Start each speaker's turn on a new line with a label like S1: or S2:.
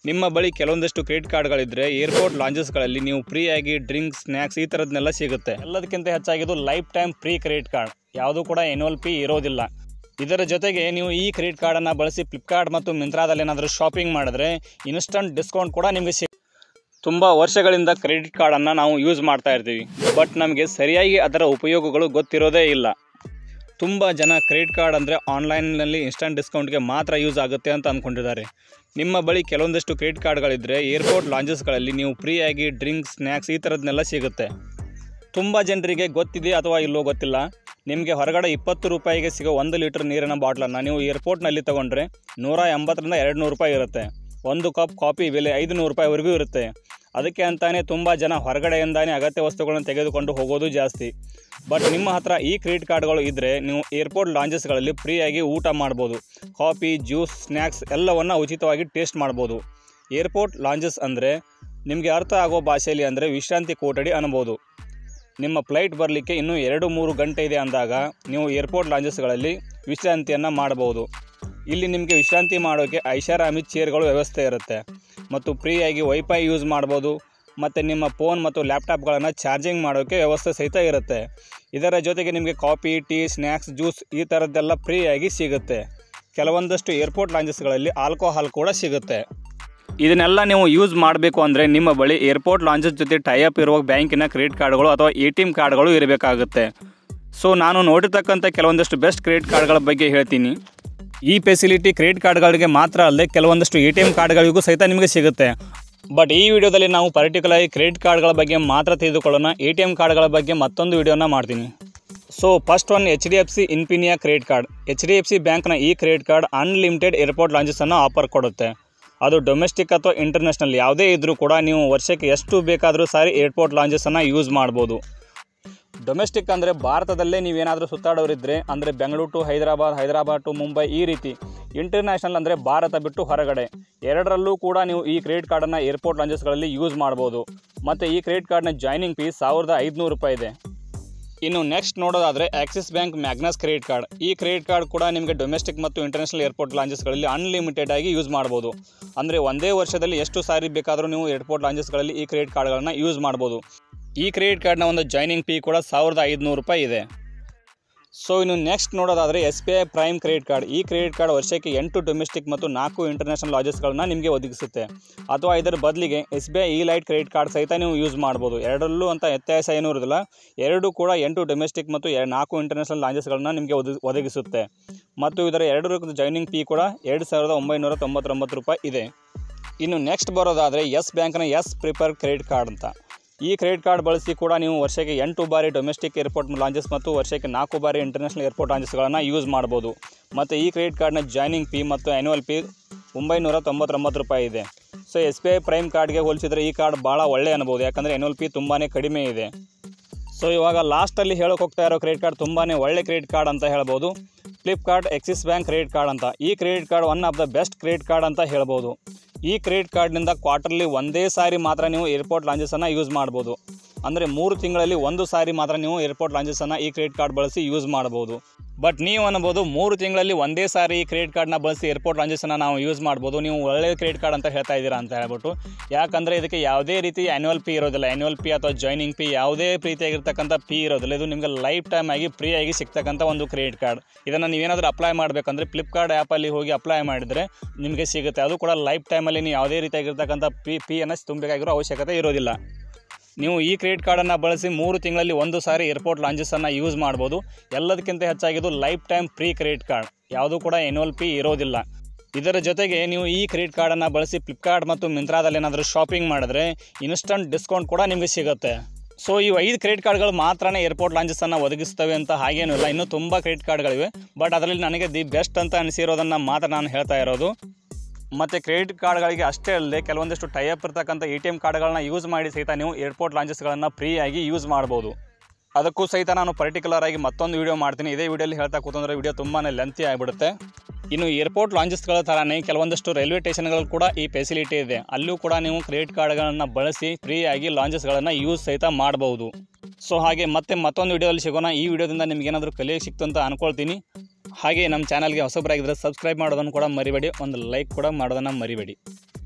S1: ನಿಮ್ಮ ಬಳಿ ಕೆಲವೊಂದಷ್ಟು ಕ್ರೆಡಿಟ್ ಕಾರ್ಡ್ಗಳಿದ್ದರೆ ಏರ್ಪೋರ್ಟ್ ಲಾಂಜಸ್ಗಳಲ್ಲಿ ನೀವು ಫ್ರೀಯಾಗಿ ಡ್ರಿಂಕ್ಸ್ ಸ್ನ್ಯಾಕ್ಸ್ ಈ ಥರದ್ದನ್ನೆಲ್ಲ ಸಿಗುತ್ತೆ ಎಲ್ಲದಕ್ಕಿಂತ ಹೆಚ್ಚಾಗಿದ್ದು lifetime free credit card ಯಾವುದೂ ಕೂಡ ಎನ್ಯುವಲ್ ಫೀ ಇರೋದಿಲ್ಲ ಇದರ ಜೊತೆಗೆ ನೀವು ಈ ಕ್ರೆಡಿಟ್ ಕಾರ್ಡನ್ನು ಬಳಸಿ ಫ್ಲಿಪ್ಕಾರ್ಟ್ ಮತ್ತು ಮಿಂತ್ರಾದಲ್ಲಿ ಏನಾದರೂ ಶಾಪಿಂಗ್ ಮಾಡಿದ್ರೆ ಇನ್ಸ್ಟಂಟ್ ಡಿಸ್ಕೌಂಟ್ ಕೂಡ ನಿಮಗೆ ಸಿ ತುಂಬ ವರ್ಷಗಳಿಂದ ಕ್ರೆಡಿಟ್ ಕಾರ್ಡನ್ನು ನಾವು ಯೂಸ್ ಮಾಡ್ತಾ ಇರ್ತೀವಿ ಬಟ್ ನಮಗೆ ಸರಿಯಾಗಿ ಅದರ ಉಪಯೋಗಗಳು ಗೊತ್ತಿರೋದೇ ಇಲ್ಲ ತುಂಬ ಜನ ಕ್ರೆಡಿಟ್ ಕಾರ್ಡ್ ಅಂದರೆ ಆನ್ಲೈನ್ನಲ್ಲಿ ಇನ್ಸ್ಟಂಟ್ ಡಿಸ್ಕೌಂಟ್ಗೆ ಮಾತ್ರ ಯೂಸ್ ಆಗುತ್ತೆ ಅಂತ ಅಂದ್ಕೊಂಡಿದ್ದಾರೆ ನಿಮ್ಮ ಬಳಿ ಕೆಲವೊಂದಷ್ಟು ಕ್ರೆಡಿಟ್ ಕಾರ್ಡ್ಗಳಿದ್ದರೆ ಏರ್ಪೋರ್ಟ್ ಲಾಂಜಸ್ಗಳಲ್ಲಿ ನೀವು ಫ್ರೀಯಾಗಿ ಡ್ರಿಂಕ್ಸ್ ಸ್ನ್ಯಾಕ್ಸ್ ಈ ಥರದ್ದನ್ನೆಲ್ಲ ಸಿಗುತ್ತೆ ತುಂಬ ಜನರಿಗೆ ಗೊತ್ತಿದೆ ಅಥವಾ ಇಲ್ಲೋ ಗೊತ್ತಿಲ್ಲ ನಿಮಗೆ ಹೊರಗಡೆ ಇಪ್ಪತ್ತು ರೂಪಾಯಿಗೆ ಸಿಗೋ ಒಂದು ಲೀಟರ್ ನೀರಿನ ಬಾಟ್ಲನ್ನು ನೀವು ಏರ್ಪೋರ್ಟ್ನಲ್ಲಿ ತೊಗೊಂಡ್ರೆ ನೂರ ಎಂಬತ್ತರಿಂದ ಎರಡು ನೂರು ರೂಪಾಯಿ ಇರುತ್ತೆ ಒಂದು ಕಪ್ ಕಾಫಿ ಬೆಲೆ ಐದು ನೂರು ರೂಪಾಯಿವರೆಗೂ ಇರುತ್ತೆ ಅದಕ್ಕೆ ಅಂತಾನೆ ತುಂಬ ಜನ ಹೊರಗಡೆಯಿಂದಾನೇ ಅಗತ್ಯ ವಸ್ತುಗಳನ್ನು ತೆಗೆದುಕೊಂಡು ಹೋಗೋದು ಜಾಸ್ತಿ ಬಟ್ ನಿಮ್ಮ ಹತ್ರ ಈ ಕ್ರೆಡಿಟ್ ಕಾರ್ಡ್ಗಳು ಇದ್ದರೆ ನೀವು ಏರ್ಪೋರ್ಟ್ ಲಾಂಜಸ್ಗಳಲ್ಲಿ ಫ್ರೀಯಾಗಿ ಊಟ ಮಾಡ್ಬೋದು ಕಾಫಿ ಜ್ಯೂಸ್ ಸ್ನ್ಯಾಕ್ಸ್ ಎಲ್ಲವನ್ನು ಉಚಿತವಾಗಿ ಟೇಸ್ಟ್ ಮಾಡ್ಬೋದು ಏರ್ಪೋರ್ಟ್ ಲಾಂಜಸ್ ಅಂದರೆ ನಿಮಗೆ ಅರ್ಥ ಆಗೋ ಭಾಷೆಯಲ್ಲಿ ಅಂದರೆ ವಿಶ್ರಾಂತಿ ಕೋಟಡಿ ಅನ್ಬೋದು ನಿಮ್ಮ ಫ್ಲೈಟ್ ಬರಲಿಕ್ಕೆ ಇನ್ನೂ ಎರಡು ಮೂರು ಗಂಟೆ ಇದೆ ಅಂದಾಗ ನೀವು ಏರ್ಪೋರ್ಟ್ ಲಾಂಜಸ್ಗಳಲ್ಲಿ ವಿಶ್ರಾಂತಿಯನ್ನು ಮಾಡಬಹುದು ಇಲ್ಲಿ ನಿಮಗೆ ವಿಶ್ರಾಂತಿ ಮಾಡೋಕ್ಕೆ ಐಷಾರಾಮಿ ಚೇರ್ಗಳು ವ್ಯವಸ್ಥೆ ಇರುತ್ತೆ ಮತ್ತು ಫ್ರೀಯಾಗಿ ವೈಫೈ ಯೂಸ್ ಮಾಡ್ಬೋದು ಮತ್ತು ನಿಮ್ಮ ಫೋನ್ ಮತ್ತು ಲ್ಯಾಪ್ಟಾಪ್ಗಳನ್ನು ಚಾರ್ಜಿಂಗ್ ಮಾಡೋಕ್ಕೆ ವ್ಯವಸ್ಥೆ ಸಹಿತ ಇರುತ್ತೆ ಇದರ ಜೊತೆಗೆ ನಿಮಗೆ ಕಾಫಿ ಟೀ ಸ್ನ್ಯಾಕ್ಸ್ ಜ್ಯೂಸ್ ಈ ಥರದ್ದೆಲ್ಲ ಫ್ರೀಯಾಗಿ ಸಿಗುತ್ತೆ ಕೆಲವೊಂದಷ್ಟು ಏರ್ಪೋರ್ಟ್ ಲಾಂಜಸ್ಗಳಲ್ಲಿ ಆಲ್ಕೋಹಾಲ್ ಕೂಡ ಸಿಗುತ್ತೆ ಇದನ್ನೆಲ್ಲ ನೀವು ಯೂಸ್ ಮಾಡಬೇಕು ಅಂದರೆ ನಿಮ್ಮ ಬಳಿ ಏರ್ಪೋರ್ಟ್ ಲಾಂಜಸ್ ಜೊತೆ ಟೈಅಪ್ ಇರುವ ಬ್ಯಾಂಕಿನ ಕ್ರೆಡಿಟ್ ಕಾರ್ಡ್ಗಳು ಅಥವಾ ಎ ಟಿ ಎಮ್ ಕಾರ್ಡ್ಗಳು ಇರಬೇಕಾಗುತ್ತೆ ಸೊ ನಾನು ನೋಡಿರ್ತಕ್ಕಂಥ ಕೆಲವೊಂದಷ್ಟು ಬೆಸ್ಟ್ ಕ್ರೆಡಿಟ್ ಕಾರ್ಡ್ಗಳ ಬಗ್ಗೆ ಹೇಳ್ತೀನಿ ಈ ಫೆಸಿಲಿಟಿ ಕ್ರೆಡಿಟ್ ಕಾರ್ಡ್ಗಳಿಗೆ ಮಾತ್ರ ಅಲ್ಲದೆ ಕೆಲವೊಂದಷ್ಟು ಎ ಟಿ ಎಮ್ ಕಾರ್ಡ್ಗಳಿಗೂ ಸಹಿತ ನಿಮಗೆ ಸಿಗುತ್ತೆ ಬಟ್ ಈ ವಿಡಿಯೋದಲ್ಲಿ ನಾವು ಪರ್ಟಿಕ್ಯುಲರ್ ಕ್ರೆಡಿಟ್ ಕಾರ್ಡ್ಗಳ ಬಗ್ಗೆ ಮಾತ್ರ ತಿಳಿದುಕೊಳ್ಳೋಣ ಎ ಟಿ ಎಮ್ ಕಾರ್ಡ್ಗಳ ಬಗ್ಗೆ ಮತ್ತೊಂದು ವಿಡಿಯೋನ ಮಾಡ್ತೀನಿ so first one H D F C Infinia credit card H D F C ಬ್ಯಾಂಕ್ನ ಈ ಕ್ರೆಡಿಟ್ ಕಾರ್ಡ್ ಅನ್ಲಿಮಿಟೆಡ್ ಏರ್ಪೋರ್ಟ್ ಲಾಂಜಸನ್ನು ಆಫರ್ ಕೊಡುತ್ತೆ ಅದು ಡೊಮೆಸ್ಟಿಕ್ ಅಥವಾ ಇಂಟರ್ನ್ಯಾಷನಲ್ ಯಾವುದೇ ಇದ್ದರೂ ಕೂಡ ನೀವು ವರ್ಷಕ್ಕೆ ಎಷ್ಟು ಬೇಕಾದರೂ ಸಾರಿ ಏರ್ಪೋರ್ಟ್ ಲಾಂಜಸನ್ನು ಯೂಸ್ ಮಾಡ್ಬೋದು ಡೊಮೆಸ್ಟಿಕ್ ಅಂದರೆ ಭಾರತದಲ್ಲೇ ನೀವೇನಾದರೂ ಸುತ್ತಾಡೋರಿದ್ದರೆ ಅಂದರೆ ಬೆಂಗಳೂರು ಟು ಹೈದರಾಬಾದ್ ಹೈದರಾಬಾದ್ ಟು ಮುಂಬೈ ಈ ರೀತಿ ಇಂಟರ್ನ್ಯಾಷನಲ್ ಅಂದರೆ ಭಾರತ ಬಿಟ್ಟು ಹೊರಗಡೆ ಎರಡರಲ್ಲೂ ಕೂಡ ನೀವು ಈ ಕ್ರೆಡಿಟ್ ಕಾರ್ಡನ್ನು ಏರ್ಪೋರ್ಟ್ ಲಾಂಜಸ್ಗಳಲ್ಲಿ ಯೂಸ್ ಮಾಡ್ಬೋದು ಮತ್ತು ಈ ಕ್ರೆಡಿಟ್ ಕಾರ್ಡ್ನ ಜಾಯ್ನಿಂಗ್ ಫೀಸ್ ಸಾವಿರದ ಐದುನೂರು ರೂಪಾಯಿ ಇದೆ ಇನ್ನು ನೆಕ್ಸ್ಟ್ ನೋಡೋದಾದರೆ Axis bank Magnus credit card ಈ ಕ್ರೆಡಿಟ್ ಕಾರ್ಡ್ ಕೂಡ ನಿಮಗೆ ಡೊಮೆಸ್ಟಿಕ್ ಮತ್ತು ಇಂಟರ್ನ್ಯಾಷನಲ್ ಏರ್ಪೋರ್ಟ್ ಲಾಂಜಸ್ಗಳಲ್ಲಿ ಅನ್ಲಿಮಿಟೆಡ್ ಆಗಿ ಯೂಸ್ ಮಾಡ್ಬೋದು ಅಂದರೆ ಒಂದೇ ವರ್ಷದಲ್ಲಿ ಎಷ್ಟು ಸಾರಿ ಬೇಕಾದರೂ ನೀವು ಏರ್ಪೋರ್ಟ್ ಲಾಂಜಸ್ಗಳಲ್ಲಿ ಈ ಕ್ರೆಡಿಟ್ ಕಾರ್ಡ್ಗಳನ್ನು ಯೂಸ್ ಮಾಡ್ಬೋದು ಈ ಕ್ರೆಡಿಟ್ ಕಾರ್ಡ್ನ ಒಂದು ಜಾಯ್ನಿಂಗ್ ಫೀ ಕೂಡ ಸಾವಿರದ ಐದುನೂರು ರೂಪಾಯಿ ಇದೆ ಸೊ ಇನ್ನು ನೆಕ್ಸ್ಟ್ ನೋಡೋದಾದರೆ S B I prime credit card ಈ ಕ್ರೆಡಿಟ್ ಕಾರ್ಡ್ ವರ್ಷಕ್ಕೆ ಎಂಟು ಡೊಮೆಸ್ಟಿಕ್ ಮತ್ತು ನಾಲ್ಕು ಇಂಟರ್ನ್ಯಾಷನಲ್ ಲಾಜಸ್ಗಳನ್ನ ನಿಮಗೆ ಒದಗಿಸುತ್ತೆ ಅಥವಾ ಇದರ ಬದಲಿಗೆ S B I elite credit card ಸಹಿತ ನೀವು ಯೂಸ್ ಮಾಡ್ಬೋದು ಎರಡರಲ್ಲೂ ಅಂತ ವ್ಯತ್ಯಾಸ ಏನೂ ಇರೋದಿಲ್ಲ ಎರಡು ಕೂಡ ಎಂಟು ಡೊಮೆಸ್ಟಿಕ್ ಮತ್ತು ಎ- ನಾಲ್ಕು ಇಂಟರ್ನ್ಯಾಷನಲ್ ಲಾಂಜಸ್ಗಳನ್ನ ನಿಮಗೆ ಒದಗಿ ಒದಗಿಸುತ್ತೆ ಮತ್ತು ಇದರ ಎರಡರ ಜಾಯ್ನಿಂಗ್ ಫೀ ಕೂಡ ಎರಡು ಸಾವಿರದ ಒಂಬೈನೂರ ತೊಂಬತ್ತೊಂಬತ್ತು ರೂಪಾಯಿ ಇದೆ ಇನ್ನು ನೆಕ್ಸ್ಟ್ ಬರೋದಾದರೆ ಎಸ್ ಬ್ಯಾಂಕ್ನ ಎಸ್ ಪ್ರಿಪೇರ್ ಕ್ರೆಡಿಟ್ ಕಾರ್ಡ್ ಅಂತ ಈ ಕ್ರೆಡಿಟ್ ಕಾರ್ಡ್ ಬಳಸಿ ಕೂಡ ನೀವು ವರ್ಷಕ್ಕೆ ಎಂಟು ಬಾರಿ ಡೊಮೆಸ್ಟಿಕ್ ಏರ್ಪೋರ್ಟ್ ಲಾಂಜಸ್ ಮತ್ತು ವರ್ಷಕ್ಕೆ ನಾಲ್ಕು ಬಾರಿ ಇಂಟರ್ನ್ಯಾಷನಲ್ ಏರ್ಪೋರ್ಟ್ ಲಾಂಜಸ್ಗಳನ್ನು ಯೂಸ್ ಮಾಡ್ಬೋದು ಮತ್ತು ಈ ಕ್ರೆಡಿಟ್ ಕಾರ್ಡ್ನ ಜಾಯ್ನಿಂಗ್ ಫೀ ಮತ್ತು ಆ್ಯನ್ಯುವಲ್ ಫೀ ಒಂಬೈನೂರ ತೊಂಬತ್ತೊಂಬತ್ತು ರೂಪಾಯಿ ಇದೆ so S B I prime ಕಾರ್ಡ್ಗೆ ಹೋಲಿಸಿದರೆ ಈ ಕಾರ್ಡ್ ಭಾಳ ಒಳ್ಳೆ ಅನ್ಬೋದು ಯಾಕಂದರೆ ಆ್ಯನ್ಯುವಲ್ ಫೀ ತುಂಬಾ ಕಡಿಮೆ ಇದೆ ಸೊ ಇವಾಗ ಲಾಸ್ಟಲ್ಲಿ ಹೇಳೋಕೆ ಹೋಗ್ತಾ ಇರೋ ಕ್ರೆಡಿಟ್ ಕಾರ್ಡ್ ತುಂಬಾ ಒಳ್ಳೆ ಕ್ರೆಡಿಟ್ ಕಾರ್ಡ್ ಅಂತ ಹೇಳ್ಬೋದು Flipkart Axis bank credit card ಅಂತ ಈ credit card one of the best credit card ಅಂತ ಹೇಳ್ಬೋದು ಈ ಕ್ರೆಡಿಟ್ ಕಾರ್ಡ್ನಿಂದ ಕ್ವಾರ್ಟರ್ಲಿ ಒಂದೇ ಸಾರಿ ಮಾತ್ರ ನೀವು ಏರ್ಪೋರ್ಟ್ ಲಾಂಜಸನ್ನು ಯೂಸ್ ಮಾಡ್ಬೋದು ಅಂದರೆ ಮೂರು ತಿಂಗಳಲ್ಲಿ ಒಂದು ಸಾರಿ ಮಾತ್ರ ನೀವು ಏರ್ಪೋರ್ಟ್ ಲಾಂಜಸನ್ನು ಈ ಕ್ರೆಡಿಟ್ ಕಾರ್ಡ್ ಬಳಸಿ ಯೂಸ್ ಮಾಡ್ಬೋದು ಬಟ್ ನೀವು ಅನ್ಬೋದು ಮೂರು ತಿಂಗಳಲ್ಲಿ ಒಂದೇ ಸಾರಿ ಈ ಕ್ರೆಡಿಟ್ ಕಾರ್ಡ್ನ ಬಳಸಿ ಏರ್ಪೋರ್ಟ್ ಲಾಂಜಸನ್ನು ನಾವು ಯೂಸ್ ಮಾಡ್ಬೋದು ನೀವು ಒಳ್ಳೆಯ ಕ್ರೆಡಿಟ್ ಕಾರ್ಡ್ ಅಂತ ಹೇಳ್ತಾ ಇದ್ದೀರಾ ಅಂತ ಹೇಳ್ಬಿಟ್ಟು ಯಾಕಂದರೆ ಇದಕ್ಕೆ ಯಾವುದೇ ರೀತಿ ಆ್ಯನ್ಯುವಲ್ ಫೀ ಇರೋದಿಲ್ಲ ಆ್ಯನ್ಯುವಲ್ ಫೀ ಅಥವಾ ಜಾಯ್ನಿಂಗ್ ಫೀ ಯಾವುದೇ ರೀತಿಯಾಗಿರ್ತಕ್ಕಂಥ ಫೀ ಇರೋದಿಲ್ಲ ಇದು ನಿಮಗೆ ಲೈಫ್ ಟೈಮ್ ಆಗಿ ಫ್ರೀಯಾಗಿ ಸಿಗ್ತಕ್ಕಂಥ ಒಂದು ಕ್ರೆಡಿಟ್ ಕಾರ್ಡ್ ಇದನ್ನು ನೀವೇನಾದರೂ ಅಪ್ಲೈ ಮಾಡಬೇಕಂದ್ರೆ ಫ್ಲಿಪ್ಕಾರ್ಟ್ ಆ್ಯಪಲ್ಲಿ ಹೋಗಿ ಅಪ್ಲೈ ಮಾಡಿದರೆ ನಿಮಗೆ ಸಿಗುತ್ತೆ ಅದು ಕೂಡ ಲೈಫ್ ಟೈಮಲ್ಲಿ ನೀವು ಯಾವುದೇ ರೀತಿಯಾಗಿರ್ತಕ್ಕಂಥ ಪಿ ಫೀಯನ್ನು ತುಂಬಬೇಕಾಗಿರೋ ಅವಶ್ಯಕತೆ ಇರೋದಿಲ್ಲ ನೀವು ಈ ಕ್ರೆಡಿಟ್ ಕಾರ್ಡನ್ನು ಬಳಸಿ ಮೂರು ತಿಂಗಳಲ್ಲಿ ಒಂದು ಸಾರಿ ಏರ್ಪೋರ್ಟ್ ಲಾಂಜಸನ್ನು ಯೂಸ್ ಮಾಡ್ಬೋದು ಎಲ್ಲದಕ್ಕಿಂತ ಹೆಚ್ಚಾಗಿದ್ದು lifetime free credit card ಯಾವುದೂ ಕೂಡ ಎನ್ಯುವಲ್ ಫೀ ಇರೋದಿಲ್ಲ ಇದರ ಜೊತೆಗೆ ನೀವು ಈ ಕ್ರೆಡಿಟ್ ಕಾರ್ಡನ್ನು ಬಳಸಿ ಫ್ಲಿಪ್ಕಾರ್ಟ್ ಮತ್ತು ಮಿಂತ್ರಾದಲ್ಲಿ ಏನಾದರೂ ಶಾಪಿಂಗ್ ಮಾಡಿದ್ರೆ ಇನ್ಸ್ಟಂಟ್ ಡಿಸ್ಕೌಂಟ್ ಕೂಡ ನಿಮಗೆ ಸಿಗುತ್ತೆ ಸೊ ಈ ಐದು ಕ್ರೆಡಿಟ್ ಕಾರ್ಡ್ಗಳು ಮಾತ್ರನೇ ಏರ್ಪೋರ್ಟ್ ಲಾಂಜಸನ್ನು ಒದಗಿಸ್ತವೆ ಅಂತ ಹಾಗೇನೂ ಇಲ್ಲ ಇನ್ನೂ ತುಂಬ ಕ್ರೆಡಿಟ್ ಕಾರ್ಡ್ಗಳಿವೆ ಬಟ್ ಅದರಲ್ಲಿ ನನಗೆ ದಿ ಬೆಸ್ಟ್ ಅಂತ ಅನಿಸಿರೋದನ್ನು ಮಾತ್ರ ನಾನು ಹೇಳ್ತಾ ಇರೋದು ಮತ್ತು ಕ್ರೆಡಿಟ್ ಕಾರ್ಡ್ಗಳಿಗೆ ಅಷ್ಟೇ ಅಲ್ಲದೆ ಕೆಲವೊಂದಿಷ್ಟು ಟೈಅಪ್ ಇರ್ತಕ್ಕಂಥ ಎ ಟಿ ಎಮ್ ಕಾರ್ಡ್ಗಳನ್ನ ಯೂಸ್ ಮಾಡಿ ಸಹಿತ ನೀವು ಏರ್ಪೋರ್ಟ್ ಲಾಂಜಸ್ಗಳನ್ನು ಫ್ರೀಯಾಗಿ ಯೂಸ್ ಮಾಡ್ಬೋದು ಅದಕ್ಕೂ ಸಹಿತ ನಾನು ಪರ್ಟಿಕ್ಯುಲರ್ ಆಗಿ ಮತ್ತೊಂದು ವಿಡಿಯೋ ಮಾಡ್ತೀನಿ ಇದೇ ವಿಡಿಯೋಲಿ ಹೇಳ್ತಾ ಕೂತಂದ್ರೆ ವಿಡಿಯೋ ತುಂಬಾ ಲೆಂತಿ ಆಗಿಬಿಡುತ್ತೆ ಇನ್ನು ಏರ್ಪೋರ್ಟ್ ಲಾಂಜಸ್ಗಳ ಥರನೇ ಕೆಲವೊಂದಷ್ಟು ರೈಲ್ವೆ ಸ್ಟೇಷನ್ಗಳು ಕೂಡ ಈ ಫೆಸಿಲಿಟಿ ಇದೆ ಅಲ್ಲೂ ಕೂಡ ನೀವು ಕ್ರೆಡಿಟ್ ಕಾರ್ಡ್ಗಳನ್ನು ಬಳಸಿ ಫ್ರೀಯಾಗಿ ಲಾಂಜಸ್ಗಳನ್ನು ಯೂಸ್ ಸಹಿತ ಮಾಡಬಹುದು ಸೊ ಹಾಗೆ ಮತ್ತೆ ಮತ್ತೊಂದು ವಿಡಿಯೋದಲ್ಲಿ ಸಿಗೋಣ ಈ ವಿಡಿಯೋದಿಂದ ನಿಮ್ಗೆ ಏನಾದರೂ ಕಲಿಯೋಕ್ಕೆ ಸಿಕ್ತು ಅಂತ ಅನ್ಕೊಳ್ತೀನಿ ಹಾಗೆ ನಮ್ಮ ಚಾನಲ್ಗೆ ಹೊಸಬರಾಗಿದ್ದರೆ ಸಬ್ಸ್ಕ್ರೈಬ್ ಮಾಡೋದನ್ನು ಕೂಡ ಮರಿಬೇಡಿ ಒಂದು ಲೈಕ್ ಕೂಡ ಮಾಡೋದನ್ನು ಮರಿಬೇಡಿ